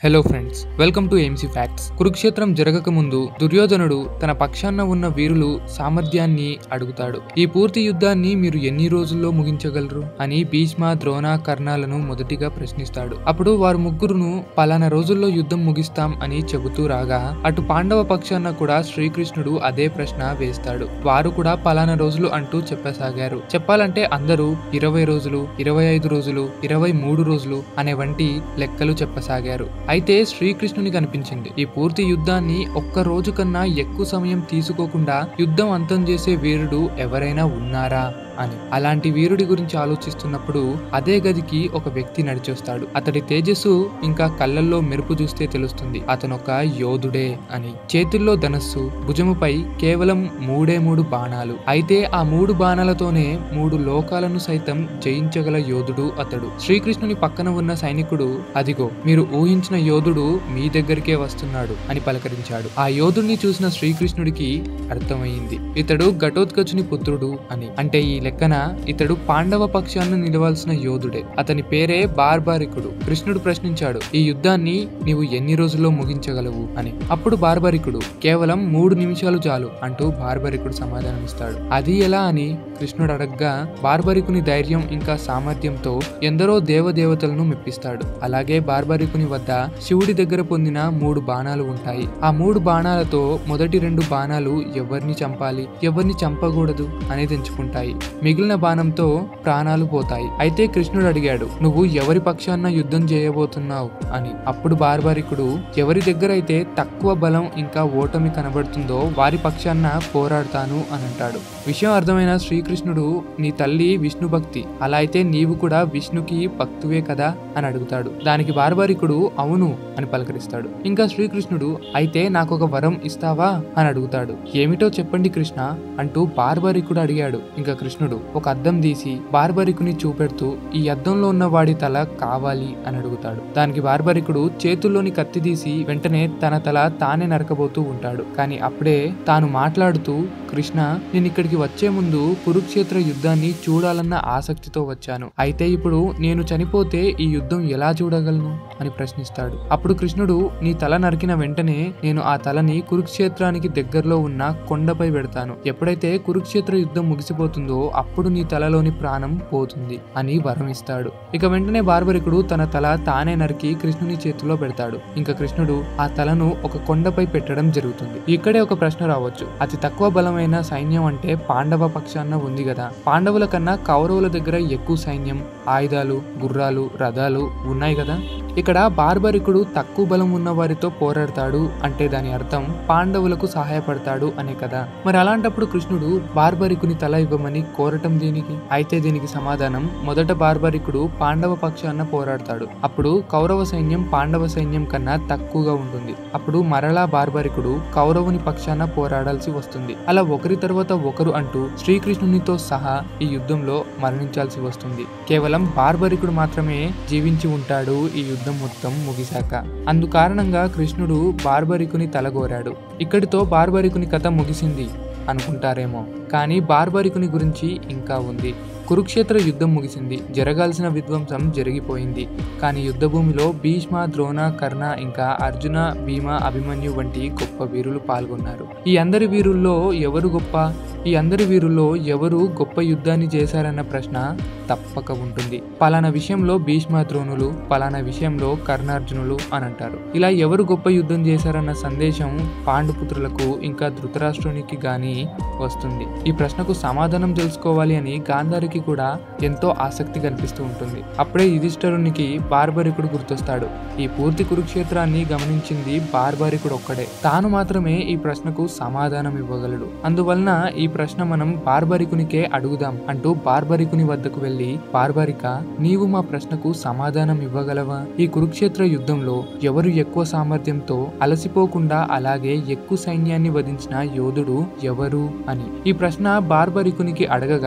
hello friends welcome to MC facts కురుక్షేత్రం జరగక ముందు దుర్యోధనుడు తన పక్షాన ఉన్న వీరులు సామర్థ్యాన్ని అడుగుతాడు ఈ పూర్తి యుద్ధాన్ని మీరు ఎన్ని రోజుల్లో ముగించగలరు అని భీష్మ ద్రోణ కర్ణాలను మొదటిగా ప్రశ్నిస్తాడు అప్పుడు వారు ముగ్గురును పలానా రోజుల్లో యుద్ధం ముగిస్తాం అని చెబుతూ రాగా అటు పాండవ పక్షాన కూడా శ్రీకృష్ణుడు అదే ప్రశ్న వేస్తాడు వారు కూడా పలానా రోజులు అంటూ చెప్పసాగారు చెప్పాలంటే అందరూ ఇరవై రోజులు ఇరవై ఐదు రోజులు ఇరవై మూడు రోజులు అనే వంటి లెక్కలు చెప్పసాగారు అయితే శ్రీకృష్ణుని కనిపించింది ఈ పూర్తి యుద్ధాన్ని ఒక్క రోజు కన్నా ఎక్కువ సమయం తీసుకోకుండా యుద్ధం అంతం చేసే వీరుడు ఎవరైనా ఉన్నారా అని అలాంటి వీరుడి గురించి ఆలోచిస్తున్నప్పుడు అదే గదికి ఒక వ్యక్తి నడిచొస్తాడు అతడి తేజస్సు ఇంకా కళ్ళల్లో మెరుపు చూస్తే తెలుస్తుంది అతను ఒక యోధుడే అని చేతుల్లో ధనస్సు భుజముపై కేవలం మూడే మూడు బాణాలు అయితే ఆ మూడు బాణాలతోనే మూడు లోకాలను సైతం జయించగల యోధుడు అతడు శ్రీకృష్ణుని పక్కన ఉన్న సైనికుడు అదిగో మీరు ఊహించిన యోధుడు మీ దగ్గరికే వస్తున్నాడు అని పలకరించాడు ఆ యోధుడిని చూసిన శ్రీకృష్ణుడికి అర్థమైంది ఇతడు ఘటోత్కచుని పుత్రుడు అని అంటే ఈ లెక్కన ఇతడు పాండవ పక్షాన్ని నిలవాల్సిన యోధుడే అతని పేరే బార్బారికుడు కృష్ణుడు ప్రశ్నించాడు ఈ యుద్ధాన్ని నీవు ఎన్ని రోజుల్లో ముగించగలవు అని అప్పుడు బార్బారికుడు కేవలం మూడు నిమిషాలు చాలు అంటూ బార్బారికుడు సమాధానమిస్తాడు అది ఎలా అని కృష్ణుడు అడగ్గా బార్బరికుని ధైర్యం ఇంకా సామర్థ్యంతో ఎందరో దేవదేవతలను మెప్పిస్తాడు అలాగే బార్బరికుని వద్ద శివుడి దగ్గర పొందిన మూడు బాణాలు ఉంటాయి ఆ మూడు బాణాలతో మొదటి రెండు బాణాలు ఎవరిని చంపాలి ఎవరిని చంపకూడదు అనేది ఎంచుకుంటాయి మిగిలిన బాణంతో ప్రాణాలు పోతాయి అయితే కృష్ణుడు అడిగాడు నువ్వు ఎవరి పక్షాన యుద్ధం చేయబోతున్నావు అని అప్పుడు బార్బారికుడు ఎవరి దగ్గర అయితే తక్కువ బలం ఇంకా ఓటమి కనబడుతుందో వారి పక్షాన పోరాడతాను అని అంటాడు విషయం అర్థమైన శ్రీకృష్ణుడు నీ తల్లి విష్ణు భక్తి అలా అయితే నీవు కూడా విష్ణుకి భక్తువే కదా అని అడుగుతాడు దానికి బార్బారికుడు అవును అని పలకరిస్తాడు ఇంకా శ్రీకృష్ణుడు అయితే నాకు ఒక వరం ఇస్తావా అని అడుగుతాడు ఏమిటో చెప్పండి కృష్ణ అంటూ బార్బారికుడు అడిగాడు ఇంకా కృష్ణుడు ఒక అద్దం తీసి బార్బరికుని చూపెడుతూ ఈ అద్దంలో ఉన్న వాడి తల కావాలి అని అడుగుతాడు దానికి బార్బరికుడు చేతుల్లోని కత్తి తీసి వెంటనే తన తల తానే నరకబోతూ ఉంటాడు కానీ అప్పుడే తాను మాట్లాడుతూ కృష్ణ నేను ఇక్కడికి వచ్చే ముందు కురుక్షేత్ర యుద్ధాన్ని చూడాలన్న ఆసక్తితో వచ్చాను అయితే ఇప్పుడు నేను చనిపోతే ఈ యుద్ధం ఎలా చూడగలను అని ప్రశ్నిస్తాడు అప్పుడు కృష్ణుడు నీ తల నరికిన వెంటనే నేను ఆ తలని కురుక్షేత్రానికి దగ్గరలో ఉన్న కొండపై పెడతాను ఎప్పుడైతే కురుక్షేత్ర యుద్ధం ముగిసిపోతుందో అప్పుడు నీ తలలోని ప్రాణం పోతుంది అని వరం ఇస్తాడు ఇక వెంటనే బార్బరికుడు తన తల తానే నరికి కృష్ణుని చేతిలో పెడతాడు ఇంకా కృష్ణుడు ఆ తలను ఒక కొండపై పెట్టడం జరుగుతుంది ఇక్కడే ఒక ప్రశ్న రావచ్చు అతి తక్కువ బలమైన సైన్యం అంటే పాండవ పక్షాన ఉంది కదా పాండవుల కన్నా కౌరవుల దగ్గర ఎక్కువ సైన్యం ఆయుధాలు గుర్రాలు రథాలు ఉన్నాయి కదా ఇక్కడ బార్బరికుడు తక్కువ బలం ఉన్న వారితో పోరాడతాడు అంటే దాని అర్థం పాండవులకు సహాయపడతాడు అనే కదా మరి అలాంటప్పుడు కృష్ణుడు బార్బరికుని తల ఇవ్వమని కోరటం దీనికి అయితే దీనికి సమాధానం మొదట బార్బరికుడు పాండవ పక్షాన పోరాడతాడు అప్పుడు కౌరవ సైన్యం పాండవ సైన్యం కన్నా తక్కువగా ఉంటుంది అప్పుడు మరలా బార్బరికుడు కౌరవుని పక్షాన పోరాడాల్సి వస్తుంది అలా ఒకరి తర్వాత ఒకరు అంటూ శ్రీకృష్ణునితో సహా ఈ యుద్ధంలో మరణించాల్సి వస్తుంది కేవలం బార్బరికుడు మాత్రమే జీవించి ఉంటాడు ఈ యుద్ధం మొత్తం ముగిశాక అందు కారణంగా కృష్ణుడు బార్బరికుని తలగోరాడు ఇక్కడితో బార్బరికుని కథ ముగిసింది అనుకుంటారేమో కానీ బార్బరికుని గురించి ఇంకా ఉంది కురుక్షేత్ర యుద్ధం ముగిసింది జరగాల్సిన విధ్వంసం జరిగిపోయింది కానీ యుద్ధభూమిలో భీష్మ ద్రోణ కర్ణ ఇంకా అర్జున భీమ అభిమన్యు వంటి గొప్ప వీరులు పాల్గొన్నారు ఈ అందరి వీరుల్లో ఎవరు గొప్ప ఈ అందరి వీరుల్లో ఎవరు గొప్ప యుద్ధాన్ని చేశారన్న ప్రశ్న తప్పక ఉంటుంది పలానా విషయంలో భీష్మ ద్రోణులు పలానా విషయంలో కర్ణార్జునులు అని అంటారు ఇలా ఎవరు గొప్ప యుద్ధం చేశారన్న సందేశం పాండుపుత్రులకు ఇంకా ధృతరాష్ట్రునికి గాని వస్తుంది ఈ ప్రశ్నకు సమాధానం తెలుసుకోవాలి అని గాంధారికి కూడా ఎంతో ఆసక్తి కనిపిస్తూ ఉంటుంది అప్పుడే యుధిష్ఠరునికి బార్బరికుడు గుర్తొస్తాడు ఈ పూర్తి కురుక్షేత్రాన్ని గమనించింది బార్బరికుడు ఒక్కడే తాను మాత్రమే ఈ ప్రశ్నకు సమాధానం ఇవ్వగలడు అందువలన ఈ ప్రశ్న మనం బార్బరికునికే అడుగుదాం అంటూ బార్బరికుని వద్దకు వెళ్లి బార్బరిక నీవు మా ప్రశ్నకు సమాధానం ఇవ్వగలవా ఈ కురుక్షేత్ర యుద్ధంలో ఎవరు ఎక్కువ సామర్థ్యంతో అలసిపోకుండా అలాగే ఎక్కువ సైన్యాన్ని వధించిన యోధుడు ఎవరు అని ఈ ప్రశ్న బార్బరికునికి అడగగా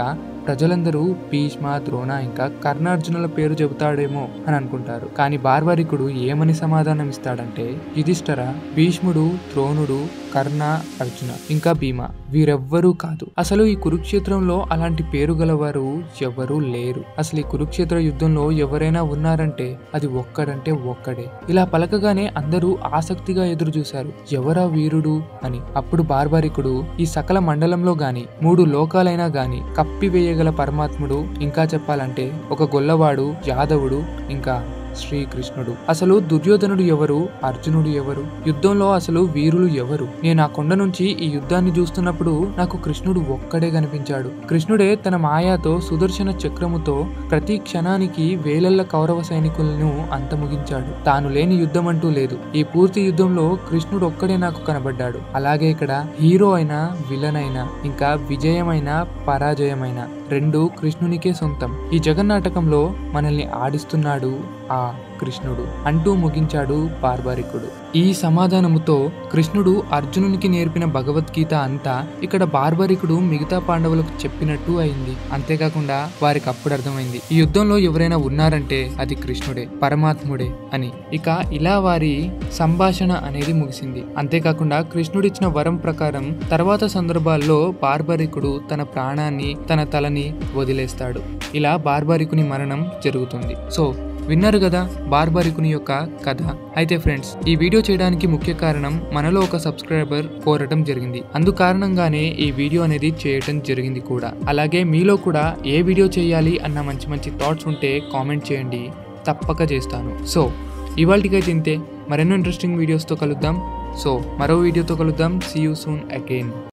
ప్రజలందరూ భీష్మ ద్రోణ ఇంకా కర్ణార్జునుల పేరు చెబుతాడేమో అని అనుకుంటారు కానీ బార్బరికుడు ఏమని సమాధానం ఇస్తాడంటే యుధిష్ఠర భీష్ముడు ద్రోణుడు కర్ణ అర్జున ఇంకా భీమ వీరెవ్వరూ కాదు అసలు ఈ కురుక్షేత్రంలో అలాంటి పేరు గలవారు ఎవరూ లేరు అసలు ఈ కురుక్షేత్ర యుద్ధంలో ఎవరైనా ఉన్నారంటే అది ఒక్కడంటే ఒక్కడే ఇలా పలకగానే అందరూ ఆసక్తిగా ఎదురు చూశారు ఎవరా వీరుడు అని అప్పుడు బార్బారికుడు ఈ సకల మండలంలో గాని మూడు లోకాలైనా గాని కప్పివేయగల పరమాత్ముడు ఇంకా చెప్పాలంటే ఒక గొల్లవాడు యాదవుడు ఇంకా శ్రీకృష్ణుడు అసలు దుర్యోధనుడు ఎవరు అర్జునుడు ఎవరు యుద్ధంలో అసలు వీరులు ఎవరు నేను ఆ కొండ నుంచి ఈ యుద్ధాన్ని చూస్తున్నప్పుడు నాకు కృష్ణుడు ఒక్కడే కనిపించాడు కృష్ణుడే తన మాయాతో సుదర్శన చక్రముతో ప్రతి క్షణానికి వేలల్ల కౌరవ సైనికులను అంతముగించాడు తాను లేని యుద్ధం అంటూ లేదు ఈ పూర్తి యుద్ధంలో కృష్ణుడు ఒక్కడే నాకు కనబడ్డాడు అలాగే ఇక్కడ హీరో అయినా విలన్ అయినా ఇంకా విజయమైన పరాజయమైన రెండు కృష్ణునికే సొంతం ఈ జగన్నాటకంలో మనల్ని ఆడిస్తున్నాడు ఆ కృష్ణుడు అంటూ ముగించాడు బార్బారికుడు ఈ సమాధానముతో కృష్ణుడు అర్జునునికి నేర్పిన భగవద్గీత అంతా ఇక్కడ బార్బారికుడు మిగతా పాండవులకు చెప్పినట్టు అయింది అంతేకాకుండా వారికి అప్పుడు అర్థమైంది ఈ యుద్ధంలో ఎవరైనా ఉన్నారంటే అది కృష్ణుడే పరమాత్ముడే అని ఇక ఇలా వారి సంభాషణ అనేది ముగిసింది అంతేకాకుండా కృష్ణుడిచ్చిన వరం ప్రకారం తర్వాత సందర్భాల్లో బార్బారికుడు తన ప్రాణాన్ని తన తలని వదిలేస్తాడు ఇలా బార్బారికుని మరణం జరుగుతుంది సో విన్నారు కదా బార్బారికుని యొక్క కథ అయితే ఫ్రెండ్స్ ఈ వీడియో చేయడానికి ముఖ్య కారణం మనలో ఒక సబ్స్క్రైబర్ కోరటం జరిగింది అందు కారణంగానే ఈ వీడియో అనేది చేయటం జరిగింది కూడా అలాగే మీలో కూడా ఏ వీడియో చేయాలి అన్న మంచి మంచి థాట్స్ ఉంటే కామెంట్ చేయండి తప్పక చేస్తాను సో ఇవాళకైతే ఇంతే మరెన్నో ఇంట్రెస్టింగ్ వీడియోస్తో కలుద్దాం సో మరో వీడియోతో కలుద్దాం సీ యూ సూన్ అగైన్